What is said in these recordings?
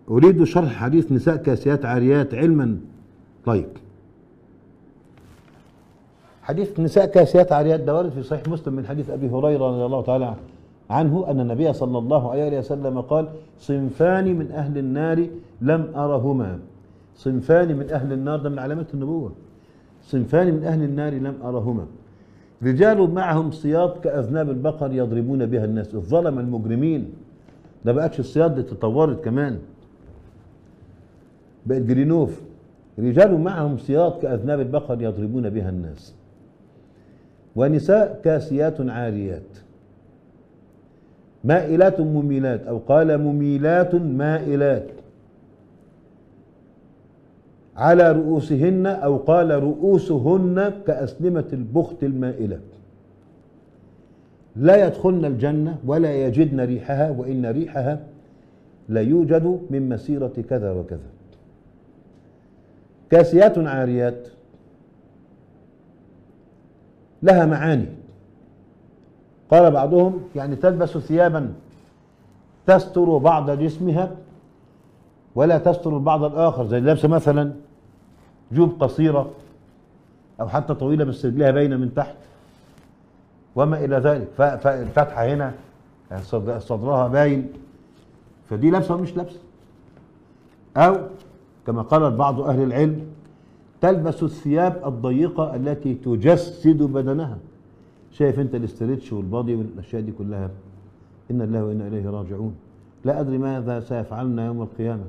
أريد شرح حديث نساء كاسيات عاريات علما طيب حديث نساء كاسيات عاريات ده وارد في صحيح مسلم من حديث أبي هريرة رضي الله تعالى عنه أن النبي صلى الله عليه وسلم قال صنفان من أهل النار لم أرهما صنفان من أهل النار ده من علامات النبوة صنفان من أهل النار لم أرهما رجال معهم صياط كأذناب البقر يضربون بها الناس الظلم المجرمين ده بقتش الصياط دي تطورت كمان بقت جرينوف رجال معهم سياط كأذناب البقر يضربون بها الناس ونساء كاسيات عاريات مائلات مميلات أو قال مميلات مائلات على رؤوسهن أو قال رؤوسهن كأسنمة البخت المائلة لا يدخلن الجنة ولا يجدن ريحها وإن ريحها لا يوجد من مسيرة كذا وكذا كاسيات عاريات لها معاني قال بعضهم يعني تلبس ثيابا تستر بعض جسمها ولا تستر البعض الآخر زي لابسة مثلا جوب قصيرة أو حتى طويلة بس رجلها باينة من تحت وما إلى ذلك ف- فالفتحة هنا صد- صدرها باين فدي لابسة ومش لابسة أو كما قال بعض أهل العلم تلبس الثياب الضيقة التي تجسد بدنها شايف انت الاسترتش والبادي والاشياء دي كلها ان الله وانا اليه راجعون لا ادري ماذا سيفعلن يوم القيامه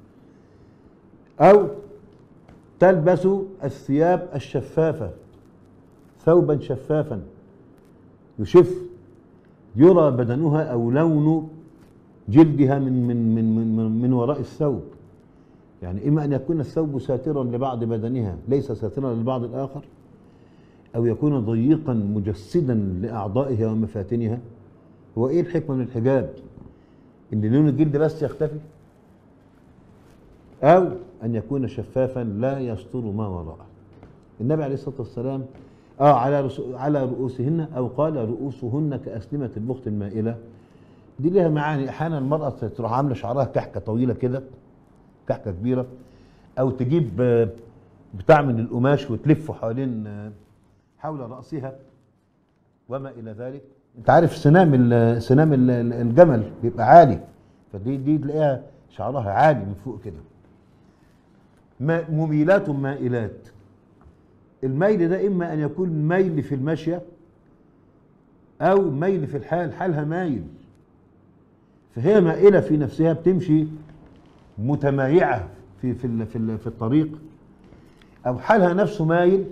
او تلبس الثياب الشفافه ثوبا شفافا يشف يرى بدنها او لون جلدها من من من من, من, من وراء الثوب يعني اما ان يكون الثوب ساترا لبعض بدنها ليس ساترا للبعض الاخر أو يكون ضيقا مجسدا لأعضائها ومفاتنها هو إيه الحكمة من الحجاب؟ إن لون الجلد بس يختفي أو أن يكون شفافا لا يستر ما وراءه النبي عليه الصلاة والسلام آه على رسو- على رؤوسهن أو قال رؤوسهن كأسنمة البخت المائلة دي لها معاني أحيانا المرأة تروح عاملة شعرها كحكة طويلة كده كحكة كبيرة أو تجيب آه، بتاع من القماش وتلفه حوالين آه، حول رأسها وما إلى ذلك أنت عارف سنام ال- سنام ال- ال- الجمل بيبقى عالي فدي دي تلاقيها شعرها عالي من فوق كده ما- مميلات مائلات الميل ده إما أن يكون ميل في المشية أو ميل في الحال حالها مايل فهي مائلة في نفسها بتمشي متمايعة في في ال- في ال- في الطريق أو حالها نفسه مايل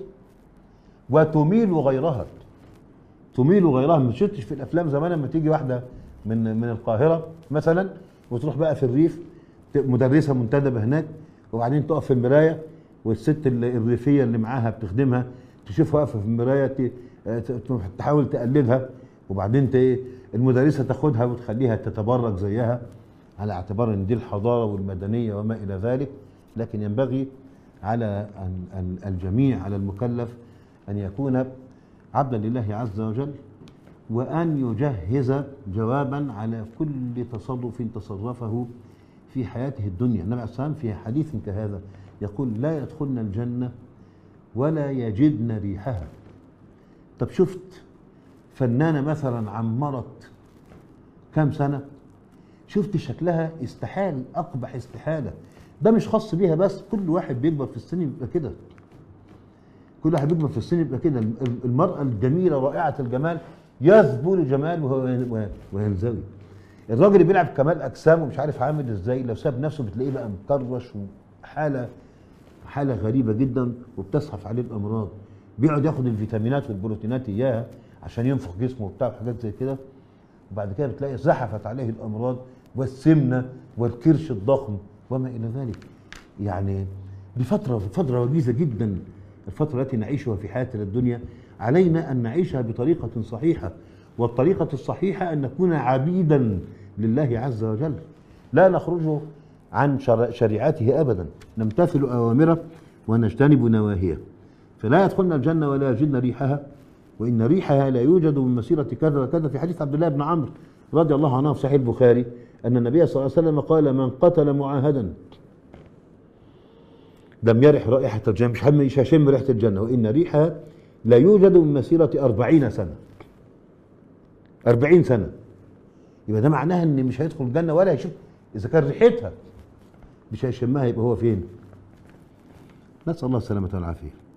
وتميل غيرها تميل غيرها ما شفتش في الافلام زمان لما تيجي واحده من من القاهره مثلا وتروح بقى في الريف ت- مدرسه منتدبه هناك وبعدين تقف في المرايه والست ال- الريفيه اللي معاها بتخدمها تشوفها واقفه في المرايه ت- آه، ت- ت- تحاول تقلدها وبعدين ت- المدرسه تاخدها وتخليها تتبرج زيها على اعتبار ان دي الحضاره والمدنيه وما الى ذلك لكن ينبغي على ال- ال- الجميع على المكلف ان يكون عبدا لله عز وجل وان يجهز جوابا على كل تصرف تصرفه في حياته الدنيا النبي عليه الصلاه والسلام في حديث كهذا يقول لا يدخلن الجنه ولا يجدن ريحها طب شفت فنانه مثلا عمرت كام سنه شفت شكلها استحال اقبح استحاله ده مش خاص بيها بس كل واحد بيكبر في السن يبقى كده كل واحد بيكبر في السن يبقى كده الم- المرأة الجميلة رائعة الجمال يذبل جمال وهو وهو- وينزوي الراجل اللي بيلعب كمال أجسام ومش عارف عامل ازاي لو ساب نفسه بتلاقيه بقى مكرش وحالة حالة غريبة جدا وبتصحف عليه الأمراض بيقعد ياخد الفيتامينات والبروتينات إياها عشان ينفخ جسمه وبتاع وحاجات زي كده وبعد كده بتلاقي زحفت عليه الأمراض والسمنة والكرش الضخم وما إلى ذلك يعني دي فترة فترة وجيزة جدا الفترة التي نعيشها في حياتنا الدنيا علينا أن نعيشها بطريقة صحيحة والطريقة الصحيحة أن نكون عبيدا لله عز وجل لا نخرج عن شر- شريعته أبدا نمتثل أوامره ونجتنب نواهيه فلا يدخلن الجنة ولا يجدن ريحها وإن ريحها لا يوجد من مسيرة كذا وكذا في حديث عبد الله بن عمرو رضي الله عنه في صحيح البخاري أن النبي صلى الله عليه وسلم قال من قتل معاهدا لم يرح رائحة الجنة مش هم- مش هيشم ريحة الجنة وإن ريحها لا يوجد من مسيرة أربعين سنة أربعين سنة يبقى ده معناها إن مش هيدخل الجنة ولا هيشوف إذا كان ريحتها مش هيشمها يبقى هو فين نسأل الله السلامة والعافية